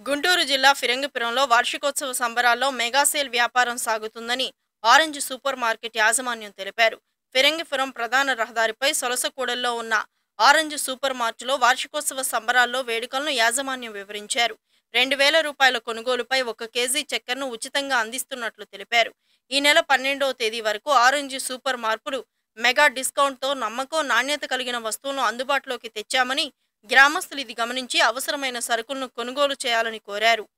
గుంటూరు జిల్లా ఫిరంగిపురంలో వార్షికోత్సవ సంబరాల్లో మెగా సేల్ వ్యాపారం సాగుతుందని ఆరెంజ్ సూపర్ మార్కెట్ యాజమాన్యం తెలిపారు ఫిరంగిపురం ప్రధాన రహదారిపై సొలసకూడల్లో ఉన్న ఆరెంజ్ సూపర్ మార్ట్లో వార్షికోత్సవ సంబరాల్లో వేడుకలను యాజమాన్యం వివరించారు రెండు వేల రూపాయల కొనుగోలుపై ఒక కేజీ చక్కెరను ఉచితంగా అందిస్తున్నట్లు తెలిపారు ఈ నెల పన్నెండవ తేదీ వరకు ఆరెంజ్ సూపర్ మార్పులు మెగా డిస్కౌంట్తో నమ్మకం నాణ్యత కలిగిన వస్తువులను అందుబాటులోకి తెచ్చామని గ్రామస్తులు ఇది గమనించి అవసరమైన సరుకులను కొనుగోలు చేయాలని కోరారు